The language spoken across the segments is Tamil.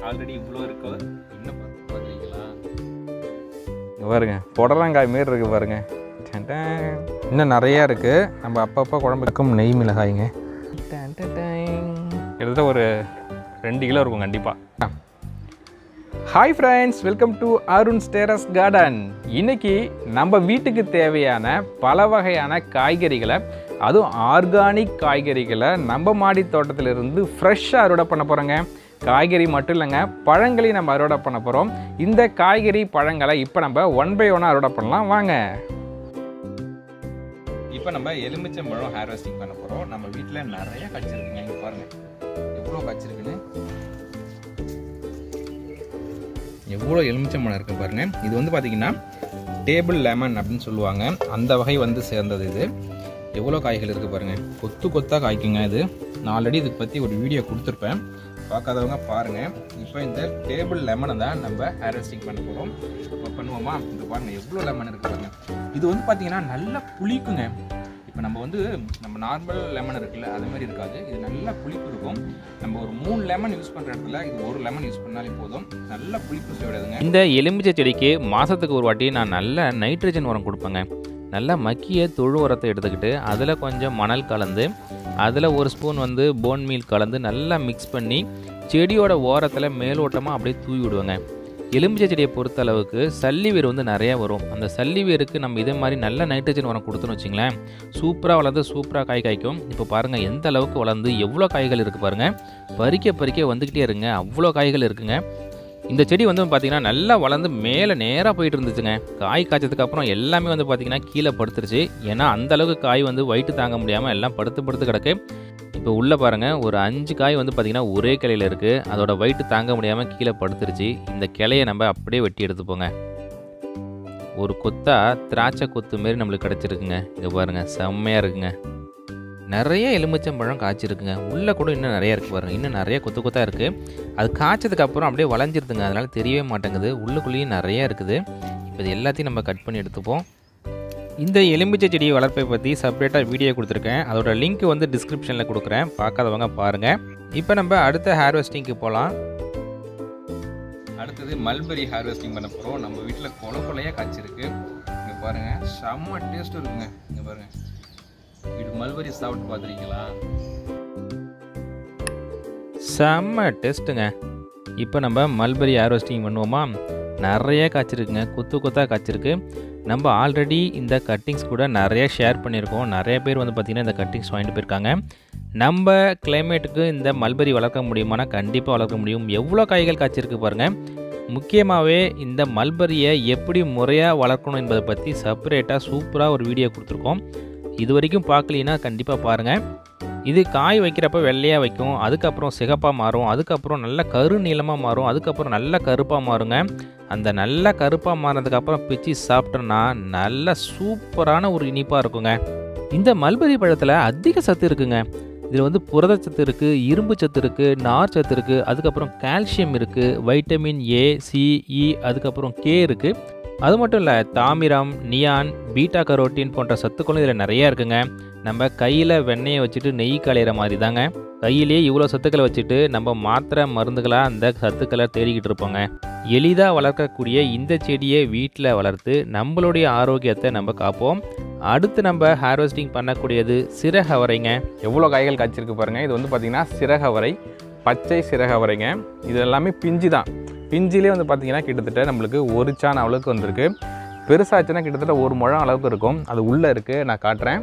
ஆல்ரெடி இவ்வளோ இருக்கோ இன்னும் பார்த்து பார்க்குறீங்களா இங்க பாருங்க புடலங்காய் மாரி இருக்கு பாருங்க டன் டன். இன்னும் நிறையா இருக்கு நம்ம அப்பப்போ குழம்புக்கும் நெய் மிளகாய்ங்க டன் டன் டன். கிட்டத்தட்ட ஒரு ரெண்டு கிலோ இருக்கும் கண்டிப்பாக hi friends welcome to Arun terrace garden இன்னைக்கு நம்ம வீட்டுக்கு தேவையான பல வகையான காய்கறிகளை அதுவும் ஆர்கானிக் காய்கறிகளை நம்ம மாடி தோட்டத்திலிருந்து ஃப்ரெஷ்ஷாக அறுவடை பண்ண போகிறோங்க காய்கறி மட்டும் இல்லைங்க பழங்களையும் நம்ம அறுவடை பண்ண போகிறோம் இந்த காய்கறி பழங்களை இப்போ நம்ம ஒன் பை ஒன்னாக அறுவடை பண்ணலாம் வாங்க இப்போ நம்ம எலுமிச்சம்பழம் ஹார்வெஸ்டிங் பண்ண போகிறோம் நம்ம வீட்டில் நிறைய காய்ச்சிருக்குங்க இங்கே பாருங்கள் எவ்வளோ காய்ச்சிருக்குன்னு எவ்வளோ எலுமிச்சம்பழம் இருக்குது பாருங்க இது வந்து பார்த்தீங்கன்னா டேபிள் லெமன் அப்படின்னு சொல்லுவாங்க அந்த வகை வந்து சேர்ந்தது இது எவ்வளோ காய்கள் இருக்குது பாருங்க கொத்து கொத்தாக காய்க்குங்க இது நான் ஆல்ரெடி இதுக்கு பற்றி ஒரு வீடியோ கொடுத்துருப்பேன் பார்க்காதவங்க பாருங்கள் இப்போ இந்த டேபிள் லெமனை தான் நம்ம ஹார்வெஸ்டிங் பண்ண போகிறோம் இப்போ பண்ணுவோமா இந்த பாருங்கள் எவ்வளோ லெமன் இருக்குது பாருங்க இது வந்து பார்த்தீங்கன்னா நல்லா புளிக்குங்க இப்போ நம்ம வந்து நம்ம நார்மல் லெமன் இருக்குல்ல அது மாதிரி இருக்காது இது நல்லா புளிப்பு இருக்கும் நம்ம ஒரு மூணு லெமன் யூஸ் பண்ணுற இடத்துல இது ஒரு லெமன் யூஸ் பண்ணாலே போதும் நல்ல புளிப்பு சுவையுடையதுங்க இந்த எலுமிச்சை செடிக்கு மாதத்துக்கு ஒரு வாட்டி நான் நல்ல நைட்ரஜன் உரம் கொடுப்பேங்க நல்லா மக்கிய தொழு உரத்தை எடுத்துக்கிட்டு அதில் கொஞ்சம் மணல் கலந்து அதில் ஒரு ஸ்பூன் வந்து போன் மீல் கலந்து நல்லா மிக்ஸ் பண்ணி செடியோட ஓரத்தில் மேலோட்டமாக அப்படியே தூவி விடுவேங்க எலுமிச்சை செடியை பொறுத்த அளவுக்கு சல்லி வேர் வந்து நிறையா வரும் அந்த சல்லி வேருக்கு நம்ம இதே மாதிரி நல்ல நைட்ரஜன் உரம் கொடுத்தோன்னு வச்சிங்களேன் சூப்பராக வளர்ந்து சூப்பராக காய் காய்க்கும் இப்போ பாருங்கள் எந்த அளவுக்கு வளர்ந்து எவ்வளோ காய்கள் இருக்குது பாருங்கள் பறிக்க பறிக்க வந்துக்கிட்டே இருங்க அவ்வளோ காய்கள் இருக்குங்க இந்த செடி வந்து பார்த்தீங்கன்னா நல்லா வளர்ந்து மேலே நேராக போயிட்டு இருந்துச்சுங்க காய் காய்ச்சதுக்கு அப்புறம் எல்லாமே வந்து பார்த்தீங்கன்னா கீழே படுத்துருச்சு ஏன்னா அந்த அளவுக்கு காய் வந்து வயிட்டு தாங்க முடியாமல் எல்லாம் படுத்து படுத்து கிடக்கு இப்போ உள்ளே பாருங்கள் ஒரு அஞ்சு காய் வந்து பார்த்திங்கன்னா ஒரே கிளையில் இருக்குது அதோட வயிட்டு தாங்க முடியாமல் கீழே படுத்துருச்சு இந்த கிளையை நம்ம அப்படியே வெட்டி எடுத்துப்போங்க ஒரு கொத்தா திராட்சை கொத்து மாரி நம்மளுக்கு கிடச்சிருக்குங்க இங்கே பாருங்கள் செம்மையாக இருக்குங்க நிறைய எலுமிச்சம்பழம் காய்ச்சிருக்குங்க உள்ளே கூட இன்னும் நிறைய இருக்குது பாருங்கள் இன்னும் நிறைய கொத்து கொத்தாக இருக்குது அது காய்ச்சதுக்கு அப்புறம் அப்படியே வளைஞ்சிருதுங்க அதனால் தெரியவே மாட்டேங்குது உள்ளுக்குள்ளேயும் நிறைய இருக்குது இப்போ இது எல்லாத்தையும் நம்ம கட் பண்ணி எடுத்துப்போம் இந்த எலுமிச்சை செடி வளர்ப்பை பற்றி செப்பரேட்டாக வீடியோ கொடுத்துருக்கேன் அதோட லிங்க் வந்து டிஸ்கிரிப்ஷனில் கொடுக்குறேன் பார்க்காதவங்க பாருங்கள் இப்போ நம்ம அடுத்த ஹார்வெஸ்டிங்க்கு போகலாம் அடுத்தது மல்பெரி ஹார்வெஸ்டிங் பண்ண போகிறோம் நம்ம வீட்டில் கொலை கொலையாக காய்ச்சிருக்கு இங்கே பாருங்கள் செம்ம டேஸ்ட் இருக்குங்க இங்கே பாருங்கள் இது மல்பெரி சாப்பிட்டு பார்த்துருக்கீங்களா செம்ம டேஸ்ட்டுங்க இப்போ நம்ம மல்பெரி ஹார்வெஸ்டிங் பண்ணுவோமா நிறைய காய்ச்சிருக்குங்க கொத்து கொத்தாக காய்ச்சிருக்கு நம்ம ஆல்ரெடி இந்த கட்டிங்ஸ் கூட நிறைய ஷேர் பண்ணியிருக்கோம் நிறைய பேர் வந்து பார்த்திங்கன்னா இந்த கட்டிங்ஸ் வாங்கிட்டு போயிருக்காங்க நம்ம கிளைமேட்டுக்கு இந்த மல்பெரி வளர்க்க முடியுமானா கண்டிப்பாக வளர்க்க முடியும் எவ்வளோ காய்கள் காய்ச்சிருக்கு பாருங்கள் முக்கியமாகவே இந்த மல்பெரியை எப்படி முறையாக வளர்க்கணும் என்பதை பற்றி செப்பரேட்டாக சூப்பராக ஒரு வீடியோ கொடுத்துருக்கோம் இது வரைக்கும் பார்க்கலீன்னா கண்டிப்பாக பாருங்கள் இது காய் வைக்கிறப்ப வெள்ளையாக வைக்கும் அதுக்கப்புறம் சிகப்பாக மாறும் அதுக்கப்புறம் நல்ல கரு நீளமாக மாறும் அதுக்கப்புறம் நல்ல கருப்பாக மாறுங்க அந்த நல்ல கருப்பாக மாறினதுக்கப்புறம் பிச்சு சாப்பிட்டோன்னா நல்ல சூப்பரான ஒரு இனிப்பாக இருக்குங்க இந்த மல்பெரி பழத்தில் அதிக சத்து இருக்குங்க இதில் வந்து புரதச்சத்து இருக்குது இரும்பு சத்து இருக்குது நார் சத்து இருக்குது அதுக்கப்புறம் கால்சியம் இருக்குது வைட்டமின் ஏ சி இ அதுக்கப்புறம் கே இருக்குது அது மட்டும் இல்லை தாமிரம் நியான் பீட்டா கரோட்டின் போன்ற சத்துக்களும் இதில் நிறையா இருக்குங்க நம்ம கையில் வெண்ணெயை வச்சுட்டு நெய் களையிற மாதிரி தாங்க கையிலேயே இவ்வளோ சத்துக்களை வச்சுட்டு நம்ம மாத்திரை மருந்துகளாக அந்த சத்துக்களை தேடிக்கிட்டு இருப்போங்க எளிதாக வளர்க்கக்கூடிய இந்த செடியை வீட்டில் வளர்த்து நம்மளுடைய ஆரோக்கியத்தை நம்ம காப்போம் அடுத்து நம்ம ஹார்வெஸ்டிங் பண்ணக்கூடியது சிறகவரைங்க எவ்வளோ காய்கள் காய்ச்சிருக்கு பாருங்கள் இது வந்து பார்த்திங்கன்னா சிறகவரை பச்சை சிறகவரைங்க இது எல்லாமே பிஞ்சு தான் பிஞ்சிலே வந்து பார்த்திங்கன்னா கிட்டத்தட்ட நம்மளுக்கு ஒரு சான் அளவுக்கு வந்திருக்கு பெருசாச்சுன்னா கிட்டத்தட்ட ஒரு முழம் அளவுக்கு இருக்கும் அது உள்ளே இருக்குது நான் காட்டுறேன்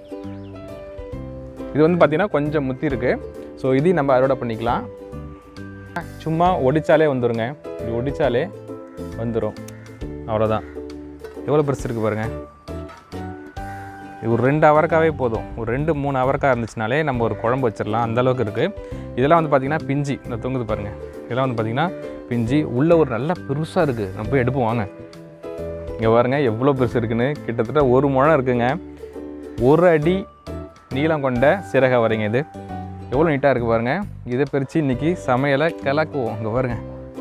இது வந்து பார்த்திங்கன்னா கொஞ்சம் முத்தி இருக்குது ஸோ இதையும் நம்ம அறுவடை பண்ணிக்கலாம் சும்மா ஒடிச்சாலே வந்துருங்க இப்படி ஒடிச்சாலே வந்துடும் அவ்வளோதான் எவ்வளோ பெருசு இருக்குது பாருங்கள் இது ஒரு ரெண்டு அவரைக்காவே போதும் ஒரு ரெண்டு மூணு அவரைக்காய் இருந்துச்சுனாலே நம்ம ஒரு குழம்பு வச்சிடலாம் அந்த அளவுக்கு இருக்குது இதெல்லாம் வந்து பார்த்திங்கன்னா பிஞ்சி இந்த தொங்குது பாருங்கள் இதெல்லாம் வந்து பார்த்திங்கன்னா பிஞ்சி உள்ளே ஒரு நல்ல பெருசாக இருக்குது நம்ம போய் எடுப்போம் வாங்க இங்கே பாருங்க எவ்வளோ பெருசு இருக்குன்னு கிட்டத்தட்ட ஒரு முழம் இருக்குங்க ஒரு அடி நீளம் கொண்ட சிறக வரைங்க இது எவ்வளோ நீட்டாக இருக்குது பாருங்கள் இதை பிரித்து இன்றைக்கி சமையலை கிளக்குவோம் இங்கே பாருங்க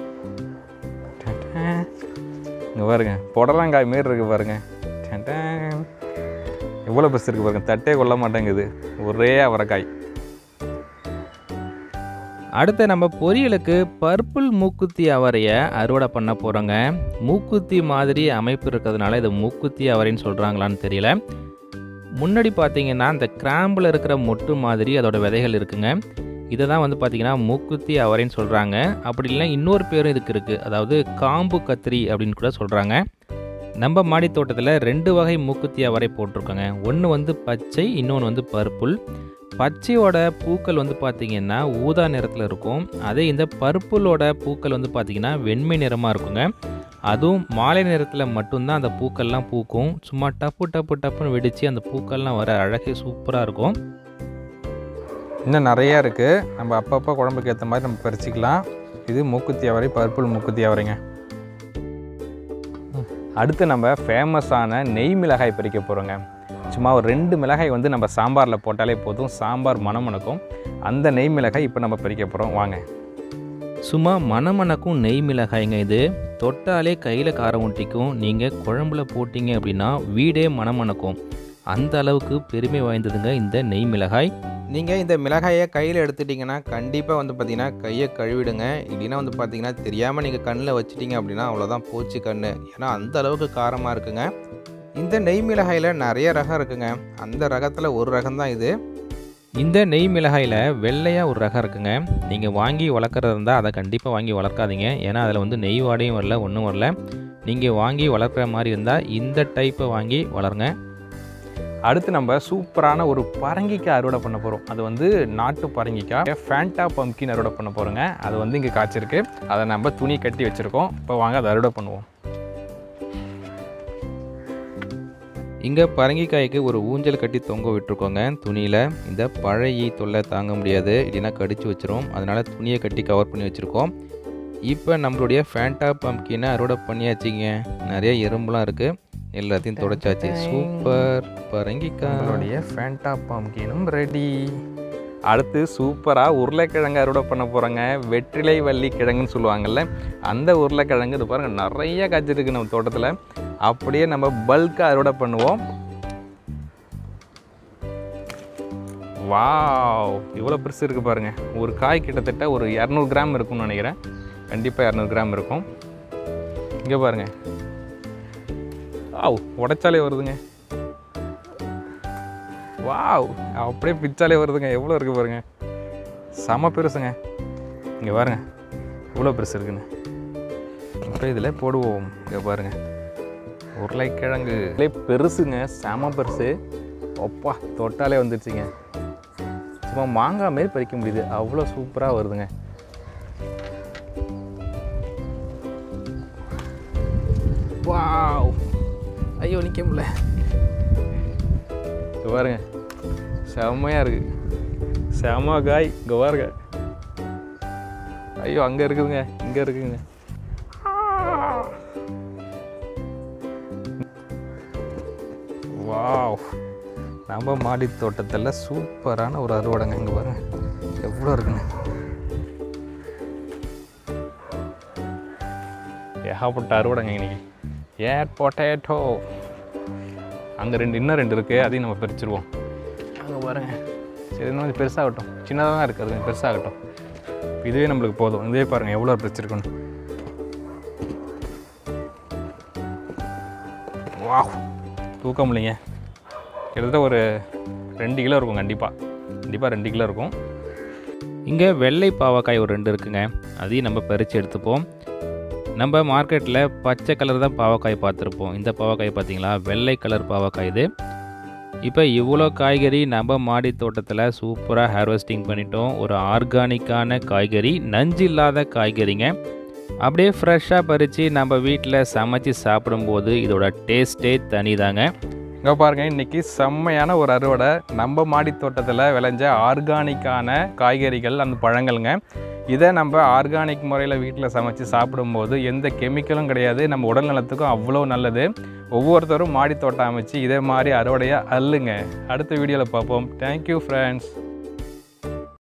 இங்கே பாருங்க புடலங்காய் மாரி இருக்குது பாருங்க டேன். எவ்வளோ பெருசு இருக்குது பாருங்க தட்டே கொள்ள மாட்டேங்குது ஒரே அவரைக்காய் அடுத்து நம்ம பொரியலுக்கு பர்பிள் மூக்குத்தி அவரையை அறுவடை பண்ண போகிறோங்க மூக்குத்தி மாதிரி அமைப்பு இருக்கிறதுனால இது மூக்குத்தி அவரைன்னு சொல்கிறாங்களான்னு தெரியல முன்னாடி பார்த்தீங்கன்னா இந்த கிராம்பில் இருக்கிற மொட்டு மாதிரி அதோட விதைகள் இருக்குங்க இதை தான் வந்து பார்த்திங்கன்னா மூக்குத்தி அவரைன்னு சொல்கிறாங்க அப்படி இல்லை இன்னொரு பேரும் இதுக்கு இருக்குது அதாவது காம்பு கத்திரி அப்படின்னு கூட சொல்கிறாங்க நம்ம மாடி தோட்டத்தில் ரெண்டு வகை மூக்குத்தி அவரை போட்டிருக்கோங்க ஒன்று வந்து பச்சை இன்னொன்று வந்து பர்பிள் பச்சையோட பூக்கள் வந்து பார்த்திங்கன்னா ஊதா நிறத்தில் இருக்கும் அதே இந்த பர்பிளோட பூக்கள் வந்து பார்த்திங்கன்னா வெண்மை நிறமாக இருக்குங்க அதுவும் மாலை நேரத்தில் மட்டும்தான் அந்த பூக்கள்லாம் பூக்கும் சும்மா டப்பு டப்பு டப்புன்னு வெடித்து அந்த பூக்கள்லாம் வர அழகே சூப்பராக இருக்கும் இன்னும் நிறையா இருக்குது நம்ம அப்பப்போ குழம்புக்கு ஏற்ற மாதிரி நம்ம பறிச்சிக்கலாம் இது மூக்குத்தி அவரை பர்பிள் மூக்குத்தி அவரைங்க அடுத்து நம்ம ஃபேமஸான நெய் மிளகாய் பறிக்க போகிறோங்க சும்மா ஒரு ரெண்டு மிளகாய் வந்து நம்ம சாம்பாரில் போட்டாலே போதும் சாம்பார் மணம் மணக்கும் அந்த நெய் மிளகாய் இப்போ நம்ம பறிக்க போகிறோம் வாங்க சும்மா மணமணக்கும் நெய் மிளகாய்ங்க இது தொட்டாலே கையில் காரம் ஒட்டிக்கும் நீங்கள் குழம்புல போட்டிங்க அப்படின்னா வீடே மணமணக்கும் அந்த அளவுக்கு பெருமை வாய்ந்ததுங்க இந்த நெய் மிளகாய் நீங்கள் இந்த மிளகாயை கையில் எடுத்துட்டிங்கன்னா கண்டிப்பாக வந்து பார்த்தீங்கன்னா கையை கழுவிடுங்க இல்லைன்னா வந்து பார்த்தீங்கன்னா தெரியாமல் நீங்கள் கண்ணில் வச்சிட்டிங்க அப்படின்னா அவ்வளோதான் போச்சு கண் ஏன்னா அந்த அளவுக்கு காரமாக இருக்குங்க இந்த நெய் மிளகாயில் நிறைய ரகம் இருக்குங்க அந்த ரகத்தில் ஒரு ரகம் தான் இது இந்த நெய் மிளகாயில் வெள்ளையாக ஒரு ரகம் இருக்குங்க நீங்கள் வாங்கி வளர்க்குறதா இருந்தால் அதை கண்டிப்பாக வாங்கி வளர்க்காதீங்க ஏன்னா அதில் வந்து நெய் வாடையும் வரல ஒன்றும் வரல நீங்கள் வாங்கி வளர்க்குற மாதிரி இருந்தால் இந்த டைப்பை வாங்கி வளருங்க அடுத்து நம்ம சூப்பரான ஒரு பரங்கிக்காய் அறுவடை பண்ண போகிறோம் அது வந்து நாட்டு பரங்கிக்காய் ஃபேண்டா பம்கின் அறுவடை பண்ண போகிறோங்க அது வந்து இங்கே காய்ச்சிருக்கு அதை நம்ம துணி கட்டி வச்சுருக்கோம் இப்போ வாங்க அதை அறுவடை பண்ணுவோம் இங்கே பரங்கிக்காய்க்கு ஒரு ஊஞ்சல் கட்டி தொங்க விட்டுருக்கோங்க துணியில் இந்த பழைய தொல்லை தாங்க முடியாது இல்லைன்னா கடிச்சு வச்சிரும் அதனால் துணியை கட்டி கவர் பண்ணி வச்சுருக்கோம் இப்போ நம்மளுடைய ஃபேண்டா பம்கினை அறுவடை பண்ணியாச்சுங்க நிறைய எறும்புலாம் இருக்குது எல்லாத்தையும் தொடச்சாச்சு சூப்பர் பரங்கிக்காய் நம்மளுடைய ஃபேண்டா பம்கினும் ரெடி அடுத்து சூப்பராக உருளைக்கிழங்கு அறுவடை பண்ண போகிறோங்க வெற்றிலை வள்ளி கிழங்குன்னு சொல்லுவாங்கல்ல அந்த உருளைக்கிழங்கு இது பாருங்கள் நிறைய காய்ச்சிருக்கு நம்ம தோட்டத்தில் அப்படியே நம்ம பல்காக அறுவடை பண்ணுவோம் வாவ் இவ்வளோ பெருசு இருக்குது பாருங்கள் ஒரு காய் கிட்டத்தட்ட ஒரு இரநூறு கிராம் இருக்கும்னு நினைக்கிறேன் கண்டிப்பாக இரநூறு கிராம் இருக்கும் இங்கே பாருங்கள் ஆவ் உடைச்சாலே வருதுங்க வாவ் அப்படியே பிச்சாலே வருதுங்க எவ்வளோ இருக்குது பாருங்க செம பெருசுங்க இங்கே பாருங்க இவ்வளோ பெருசு இருக்குன்னு இப்போ இதில் போடுவோம் இங்கே பாருங்க உருளைக்கிழங்கு இதுலே பெருசுங்க செம பெருசு ஒப்பா தொட்டாலே வந்துருச்சுங்க சும்மா மாங்காய் மாரி பறிக்க முடியுது அவ்வளோ சூப்பராக வருதுங்க வாவ் ஐயோ நிற்க முடியல இங்க பாருங்க செம்மையாக இருக்குது செம காய் இங்கே பாருங்க ஐயோ அங்கே இருக்குதுங்க இங்கே இருக்குங்க வாவ் நம்ம மாடி தோட்டத்தில் சூப்பரான ஒரு அறுவடைங்க இங்கே பாருங்க எவ்வளோ இருக்குங்க ஏகப்பட்ட அறுவடைங்க இன்னைக்கு ஏட் பொட்டேட்டோ அங்கே ரெண்டு இன்னும் ரெண்டு இருக்குது அதையும் நம்ம பிரிச்சிருவோம் அங்கே பாருங்க சரி இன்னும் கொஞ்சம் பெருசாகட்டும் சின்னதாக தான் இருக்குது அது கொஞ்சம் பெருசாகட்டும் இதுவே நம்மளுக்கு போதும் இதுவே பாருங்கள் எவ்வளோ பிரிச்சிருக்கணும் வா தூக்க முடியலைங்க கிட்டத்தட்ட ஒரு ரெண்டு கிலோ இருக்கும் கண்டிப்பாக கண்டிப்பாக ரெண்டு கிலோ இருக்கும் இங்கே வெள்ளை பாவக்காய் ஒரு ரெண்டு இருக்குங்க அதையும் நம்ம பறித்து எடுத்துப்போம் நம்ம மார்க்கெட்டில் பச்சை கலர் தான் பாவக்காய் பார்த்துருப்போம் இந்த பாவக்காய் பார்த்தீங்களா வெள்ளை கலர் பாவக்காய் இது இப்போ இவ்வளோ காய்கறி நம்ம மாடி தோட்டத்தில் சூப்பராக ஹார்வெஸ்டிங் பண்ணிட்டோம் ஒரு ஆர்கானிக்கான காய்கறி நஞ்சு இல்லாத காய்கறிங்க அப்படியே ஃப்ரெஷ்ஷாக பறித்து நம்ம வீட்டில் சமைச்சு சாப்பிடும்போது இதோட டேஸ்ட்டே தனிதாங்க இங்கே பாருங்கள் இன்றைக்கி செம்மையான ஒரு அறுவடை நம்ம மாடி தோட்டத்தில் விளைஞ்ச ஆர்கானிக்கான காய்கறிகள் அந்த பழங்கள்ங்க இதை நம்ம ஆர்கானிக் முறையில் வீட்டில் சமைச்சு சாப்பிடும்போது எந்த கெமிக்கலும் கிடையாது நம்ம உடல் நலத்துக்கும் அவ்வளோ நல்லது ஒவ்வொருத்தரும் மாடி தோட்டம் அமைச்சு இதே மாதிரி அறுவடையாக அள்ளுங்க அடுத்த வீடியோவில் பார்ப்போம் தேங்க்யூ ஃப்ரெண்ட்ஸ்